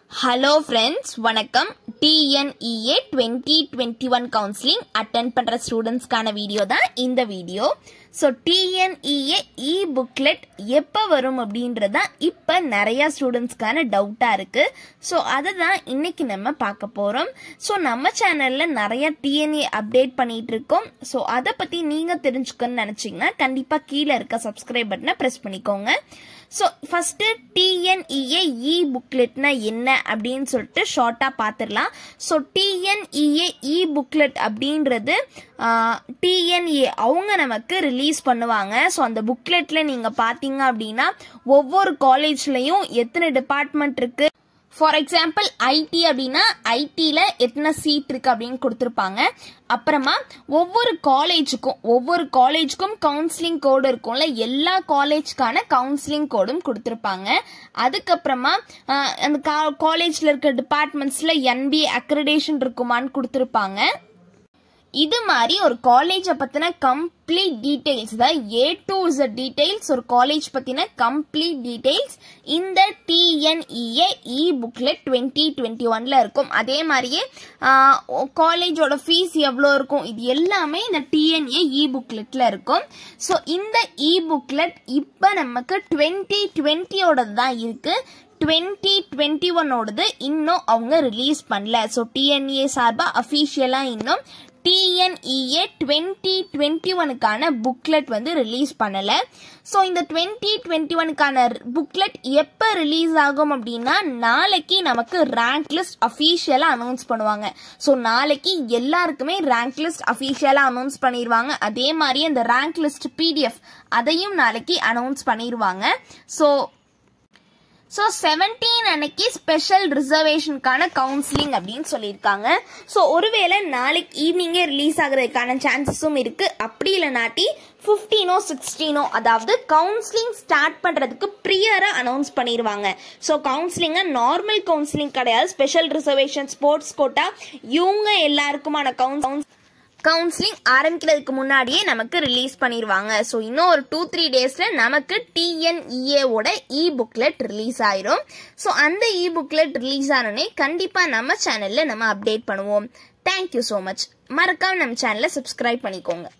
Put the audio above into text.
hello friends வணக்கம் TNEA twenty twenty one counselling attend பண்ணுற ஸ்டூடெண்ட்ஸ்க்கான வீடியோ தான் இந்த video so TNEA e booklet எப்போ வரும் அப்படின்றது தான் இப்போ நிறையா ஸ்டூடெண்ட்ஸ்க்கான டவுட்டாக இருக்குது ஸோ அதை தான் இன்னைக்கு நம்ம பார்க்க போகிறோம் ஸோ நம்ம சேனலில் நிறைய டிஎன்ஏ அப்டேட் பண்ணிட்டு இருக்கோம் ஸோ அதை பற்றி நீங்கள் தெரிஞ்சுக்கணும்னு நினச்சிங்கன்னா கண்டிப்பாக கீழே இருக்க சப்ஸ்கிரைப் பட்டனை ப்ரெஸ் பண்ணிக்கோங்க ஸோ ஃபஸ்ட்டு டிஎன்இஏ இ புக்லெட்னா என்ன அப்படின்னு சொல்லிட்டு ஷார்ட்டாக பார்த்துடலாம் ஸோ டிஎன்இஏ இ புக்லெட் அப்படின்றது டிஎன்ஏ அவங்க நமக்கு ரிலீஸ் பண்ணுவாங்க ஸோ அந்த புக்லெட்டில் நீங்கள் பார்த்தீங்க அப்படின்னா ஒவ்வொரு காலேஜ்லேயும் எத்தனை டிபார்ட்மெண்ட் இருக்குது ஃபார் எக்ஸாம்பிள் ஐடி அப்படின்னா ஐடியில் எத்தனை சீட் இருக்குது அப்படின்னு கொடுத்துருப்பாங்க அப்புறமா ஒவ்வொரு காலேஜுக்கும் ஒவ்வொரு காலேஜுக்கும் கவுன்சிலிங் கோடு இருக்கும்ல எல்லா காலேஜ்க்கான கவுன்சிலிங் கோடும் கொடுத்துருப்பாங்க அதுக்கப்புறமா அந்த காலேஜில் இருக்க டிபார்ட்மெண்ட்ஸில் என்பி அக்ரடேஷன் இருக்குமான்னு கொடுத்துருப்பாங்க இது மாதிரி ஒரு காலேஜை பற்றின கம்ப்ளீட் டீட்டெயில்ஸ் தான் ஏ டு இசட் டீட்டெயில்ஸ் ஒரு காலேஜ் பற்றின கம்ப்ளீட் டீட்டெயில்ஸ் இந்த TNEA e booklet twenty twenty ஒன்ல இருக்கும் அதே மாதிரியே காலேஜோட ஃபீஸ் எவ்வளோ இருக்கும் இது எல்லாமே இந்த டிஎன்ஏ இ புக்லெட்டில் இருக்கும் ஸோ இந்த இ புக்லெட் இப்போ நமக்கு டுவெண்ட்டி டுவெண்ட்டியோடது தான் இருக்குது டுவெண்ட்டி டுவெண்ட்டி ஒன்னோடது இன்னும் அவங்க ரிலீஸ் பண்ணல ஸோ டிஎன்ஏ சார்பாக அஃபீஷியலாக இன்னும் டிஎன்இஏ டுவெண்ட்டி டுவெண்ட்டி ஒனுக்கான புக்லெட் வந்து ரிலீஸ் பண்ணலை ஸோ இந்த டுவெண்ட்டி டுவெண்ட்டி ஒனுக்கான புக்லெட் எப்போ ரிலீஸ் ஆகும் அப்படின்னா நாளைக்கு நமக்கு ரேங்க் லிஸ்ட் அஃபீஷியலாக அனௌன்ஸ் பண்ணுவாங்க ஸோ நாளைக்கு எல்லாருக்குமே ரேங்க் லிஸ்ட் அஃபீஷியலாக அனௌன்ஸ் பண்ணிடுவாங்க அதே மாதிரி அந்த ரேங்க் லிஸ்ட் பிடிஎஃப் அதையும் நாளைக்கு அனௌன்ஸ் பண்ணிடுவாங்க ஸோ ஸோ செவன்டீன் அன்னைக்கு ஸ்பெஷல் ரிசர்வேஷனுக்கான கவுன்சிலிங் அப்படின்னு சொல்லியிருக்காங்க ஸோ ஒருவேளை நாளைக்கு ஈவினிங்கே ரிலீஸ் ஆகிறதுக்கான சான்சஸும் இருக்குது அப்படி இல்லைனாட்டி ஃபிஃப்டீனோ சிக்ஸ்டீனோ அதாவது கவுன்சிலிங் ஸ்டார்ட் பண்ணுறதுக்கு ப்ரியராக அனௌன்ஸ் பண்ணிடுவாங்க ஸோ கவுன்சிலிங்கை நார்மல் கவுன்சிலிங் கிடையாது ஸ்பெஷல் ரிசர்வேஷன் ஸ்போர்ட்ஸ் கோட்டா இவங்க எல்லாருக்குமான கவுன்ஸ் கவுன்சிலிங் ஆரம்பிக்கிறதுக்கு முன்னாடியே நமக்கு ரிலீஸ் பண்ணிடுவாங்க ஸோ இன்னும் ஒரு டூ த்ரீ டேஸில் நமக்கு டிஎன்இஏவோட இ புக்லெட் ரிலீஸ் ஆயிரும் ஸோ அந்த இ புக்லெட் ரிலீஸ் ஆனோடனே கண்டிப்பாக நம்ம சேனலில் நம்ம அப்டேட் பண்ணுவோம் தேங்க்யூ ஸோ மச் மறக்காம நம்ம சேனலை சப்ஸ்கிரைப் பண்ணிக்கோங்க